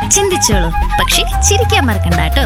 ചിന്തിച്ചോളൂ പക്ഷെ ചിരിക്കാൻ മറക്കണ്ട കേട്ടോ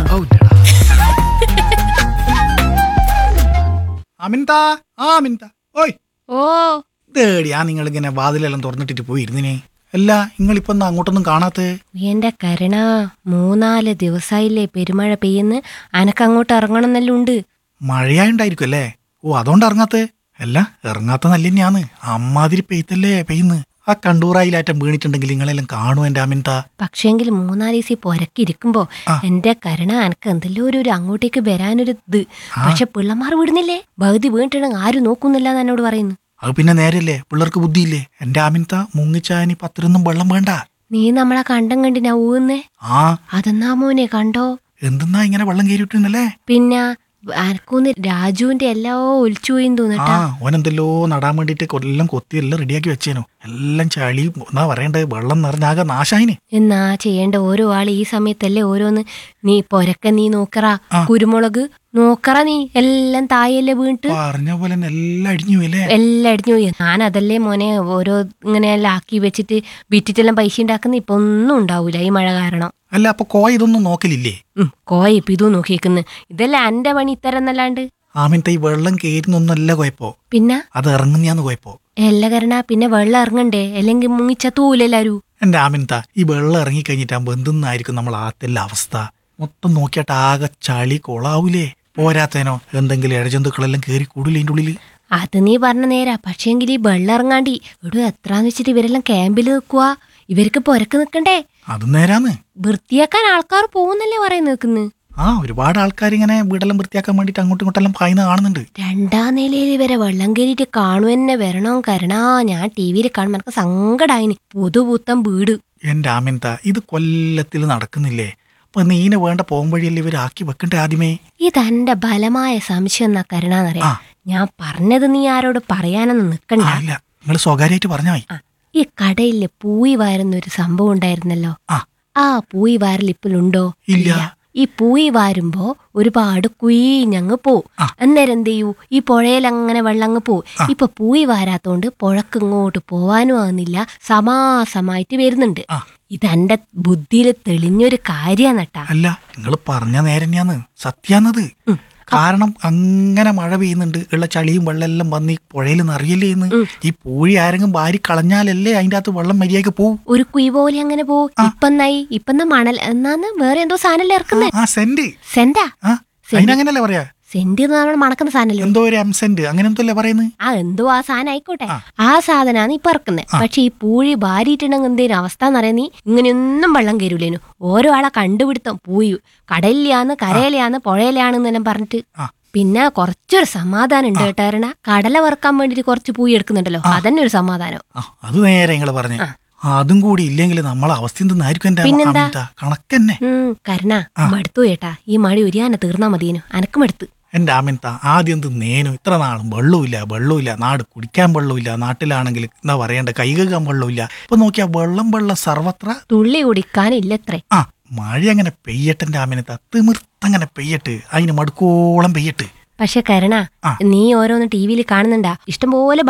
അമിൻത ആ അമിൻത ഓയ് ഓ ഇതേടിയാ നിങ്ങൾ ഇങ്ങനെ വാതിലെല്ലാം തുറന്നിട്ടിട്ട് പോയിരുന്നിനെ അല്ല നിങ്ങളിപ്പോ എന്താ അങ്ങോട്ടൊന്നും കാണാത്തേ എന്റെ കരുണ മൂന്നാല് ദിവസായില്ലേ പെരുമഴ പെയ്യുന്ന് അനക്കങ്ങോട്ട് ഇറങ്ങണമെന്നെല്ലാം ഉണ്ട് മഴയായുണ്ടായിരിക്കും അല്ലേ ഓ അതുകൊണ്ട് ഇറങ്ങാത്തേ അല്ല ഇറങ്ങാത്ത നല്ല തന്നെയാന്ന് അമ്മാതിരി പെയ്ത്തല്ലേ പെയ്യുന്ന് ആ കണ്ടൂറായിലാറ്റം വീണിട്ടുണ്ടെങ്കിൽ നിങ്ങളെല്ലാം കാണും എന്റെ അമിൻത പക്ഷേങ്കിൽ മൂന്നാല് ദിവസം പൊരക്കിരിക്കുമ്പോ ആ. എന്റെ കരുണ അനക്ക് എന്തെല്ലോ ഒരു ഒരു അങ്ങോട്ടേക്ക് വരാനൊരു ഇത് പക്ഷെ പിള്ളമാർ വിടുന്നില്ലേ ഭഗതി വീണിട്ടുണ്ടെങ്കിൽ ആരും നോക്കുന്നില്ല എന്ന് എന്നോട് പറയുന്നു അത് പിന്നെ നേരല്ലേ പിള്ളേർക്ക് ബുദ്ധിയില്ലേ എന്റെ അമിൻത മുങ്ങിച്ചാനി പത്തിരൊന്നും വെള്ളം വേണ്ട നീ നമ്മളെ കണ്ടം കണ്ടിനാ ഊന്നേ ആ അതെന്നാ മോനെ കണ്ടോ എന്തെന്നാ ഇങ്ങനെ വെള്ളം കയറിയിട്ടുണ്ടല്ലേ പിന്നെ അനക്കൂന്ന് രാജുവിന്റെ എല്ലാ ഒലിച്ചു പോയിന്ന് ആ തോന്നിട്ടാ ഓനെന്തെല്ലോ നടാൻ വേണ്ടിട്ട് കൊല്ലം കൊത്തി എല്ലാം റെഡിയാക്കി വെച്ചേനു എല്ലാം ചളി എന്നാ പറയണ്ടേ വെള്ളം നിറഞ്ഞാകെ നാശായിന് എന്നാ ചെയ്യേണ്ട ഓരോ ആള് ഈ സമയത്തല്ലേ ഓരോന്ന് നീ പൊരക്ക നീ നോക്കറ ആ. കുരുമുളക് നോക്കറ നീ എല്ലാം തായല്ലേ വീണിട്ട് പറഞ്ഞ പോലെ തന്നെ എല്ലാം അടിഞ്ഞു അല്ലേ എല്ലാം അടിഞ്ഞു പോയി ഞാൻ അതല്ലേ മോനെ ഓരോ ഇങ്ങനെ എല്ലാം ആക്കി വെച്ചിട്ട് വിറ്റിട്ടെല്ലാം പൈസ ഉണ്ടാക്കുന്ന ഇപ്പൊ ഒന്നും ഉണ്ടാവൂല ഈ മഴ കാരണം അല്ല അപ്പൊ കോയ ഇതൊന്നും നോക്കലില്ലേ ഉം, കോയ ഇപ്പൊ ഇതും നോക്കിയേക്കുന്നു ഇതെല്ലാം എന്റെ പണി ഇത്തരം എന്നല്ലാണ്ട് ആമിനത്തെ ഈ വെള്ളം കയറുന്നൊന്നല്ല കുഴപ്പോ പിന്നെ അത് ഇറങ്ങുന്നയാന്ന് കുഴപ്പോ എല്ലാ കരണ പിന്നെ വെള്ളം ഇറങ്ങണ്ടേ അല്ലെങ്കിൽ മുങ്ങിച്ചത്തൂലെല്ലാരും എന്റെ ആമിനത്ത ഈ വെള്ളം ഇറങ്ങിക്കഴിഞ്ഞിട്ടാകുമ്പോ എന്തെന്നായിരിക്കും നമ്മൾ ആത്തെല്ലാം അവസ്ഥ മൊത്തം നോക്കിയാട്ട് ആകെ ചളി കൊളാവൂലേ പോരാത്തേനോ എന്തെങ്കിലും ഇഴജന്തുക്കളെല്ലാം കയറി കൂടില്ല അതിന്റെ ഉള്ളില് അത് നീ പറഞ്ഞ നേരാ പക്ഷേങ്കിൽ ഈ വെള്ളം ഇറങ്ങാണ്ടി ഇവിടെ എത്രാന്ന് വെച്ചിട്ട് ഇവരെല്ലാം ക്യാമ്പിൽ നിൽക്കുക ഇവർക്ക് പൊരക്ക് നിൽക്കണ്ടേ അത് നേരാന്ന് വൃത്തിയാക്കാൻ ആൾക്കാർ പോകുന്നല്ലേ പറയുന്നത് നിൽക്കുന്നു ആ ഒരുപാട് ആൾക്കാർ ഇങ്ങനെ വീടെല്ലാം വൃത്തിയാക്കാൻ വേണ്ടിട്ട് അങ്ങോട്ടും ഇങ്ങോട്ടെല്ലാം പായുന്ന കാണുന്നുണ്ട് രണ്ടാം നിലയിൽ ഇവരെ വെള്ളം കയറിയിട്ട് കാണുവന്നെ വരണോ കരണാ ഞാൻ ടി വിയിൽ കാണുമ്പോൾ എനിക്ക് സങ്കടായിന് പുതുപുത്തൻ വീട് എന്റെ ആമിനത്ത ഇത് കൊല്ലത്തിൽ നടക്കുന്നില്ലേ അപ്പൊ നീനെ വേണ്ട പോകുമ്പഴിയല്ലേ ഇവർ ആക്കി വെക്കണ്ടേ ആദ്യമേ ഇതെന്റെ ബലമായ സംശയം എന്നാ കരുണാന്നറിയാം ആ. ഞാൻ പറഞ്ഞത് നീ ആരോട് പറയാനൊന്നും നിക്കണ്ട ആ, ഇല്ല നിങ്ങൾ സ്വകാര്യമായിട്ട് പറഞ്ഞാ മതി ആ, ഈ കടയില് പൂയി വാരുന്ന ഒരു സംഭവം ഉണ്ടായിരുന്നല്ലോ ആ. ആ പൂയി വാരൽ ഇപ്പോഴുണ്ടോ ഇല്ല. ഈ പൂയി വാരുമ്പോ ഒരുപാട് കുയിഞ്ഞങ്ങ് പോവും ആ. അന്നേരം എന്ത് ചെയ്യൂ ഈ പുഴയിൽ അങ്ങനെ വെള്ളം അങ്ങ് പോവും ആ. ഇപ്പൊ പൂയി വാരാത്തോണ്ട് പുഴക്ക് ഇങ്ങോട്ട് പോവാനും ആകുന്നില്ല സമാസമായിട്ട് വരുന്നുണ്ട് ആ. ഇതെന്റെ ബുദ്ധിയിൽ തെളിഞ്ഞൊരു കാര്യാന്നട്ടാ അല്ല നിങ്ങൾ പറഞ്ഞ നേരം തന്നെയാന്ന് സത്യാന്നത് ഉം. കാരണം അങ്ങനെ മഴ പെയ്യുന്നുണ്ട് ഉള്ള ചളിയും വെള്ളമെല്ലാം വന്ന് ഈ പുഴയിൽ നിറയല്ലേ ഇന്ന് ഉം. ഈ പൂഴി ആരെങ്കിലും വാരി കളഞ്ഞാലല്ലേ അതിന്റെ അകത്ത് വെള്ളം മര്യാദക്ക് പോവും ഒരു കുയി പോലെ അങ്ങനെ പോവും ആ. ഇപ്പെന്നായി ഇപ്പെന്നാ മണൽ എന്നാന്ന് വേറെ എന്തോ സാധനം ഇറക്കുന്നേ ആ സെന്റ് സെന്റാ ആ സെന്റ്. അതിനങ്ങനല്ലേ പറയാ സെന്റ് എന്ന് നമ്മൾ മണക്കുന്ന സാധനല്ലോ എന്തോ ഒരു എം സെന്റ് അങ്ങനെ എന്തല്ലേ പറയുന്നത് ആ എന്തോ ആ സാധനം ആയിക്കോട്ടെ ആ. ആ സാധനാണ് ഇപ്പൊ ഇറക്കുന്നത് ആ. പക്ഷെ ഈ പൂഴി ഭാരിയിട്ടുണ്ടെങ്കിൽ എന്തേലും അവസ്ഥ എന്നറിയാൻ നീ ഇങ്ങനെയൊന്നും വെള്ളം കയറൂലേനു ഓരോ ആളെ കണ്ടുപിടുത്തം പൂയി കടലിലാന്ന് കരയിലാന്ന് പുഴയിലാണെന്നെല്ലാം പറഞ്ഞിട്ട് ആ. പിന്നെ കുറച്ചൊരു സമാധാനം ഉണ്ട് കേട്ടാരണ കടല വറുക്കാൻ വേണ്ടിട്ട് കുറച്ച് പൂയി എടുക്കുന്നുണ്ടല്ലോ അതന്നെ ഒരു സമാധാനം ആ അത് നേരെ നിങ്ങൾ പറഞ്ഞേ ആ. അതും കൂടി ഇല്ലെങ്കിൽ നമ്മളെ അവസ്ഥ എന്തെന്നായിരിക്കും എന്റെ പിന്നെന്താ? അമിത കണക്കന്നെ ഉം കരുണ ആ. മടുത്തു ചേട്ടാ ഈ മഴ ഒരിയാനെ തീർന്നാ മതിയേനു അനക്ക് മടുത്ത് എന്റെ അമിത ആദ്യം എന്ത് നേനു ഇത്ര നാളും വെള്ളമില്ല വെള്ളമില്ല നാട് കുടിക്കാൻ വെള്ളമില്ല നാട്ടിലാണെങ്കിൽ എന്താ പറയണ്ട കൈ കഴുകാൻ വെള്ളമില്ല ഇപ്പൊ നോക്കിയാ വെള്ളം വെള്ളം സർവത്ര തുള്ളി കുടിക്കാനില്ലത്രേ ആ മഴ അങ്ങനെ പെയ്യട്ടെ എന്റെ അമിനത്ത തിമിർത്തങ്ങനെ പെയ്യട്ട് അതിന് മടുക്കോളം പെയ്യട്ട് പക്ഷെ കരുണ ആ. നീ ഓരോന്ന് ടി വിയിൽ കാണുന്നുണ്ടാ ഇഷ്ടംപോലെ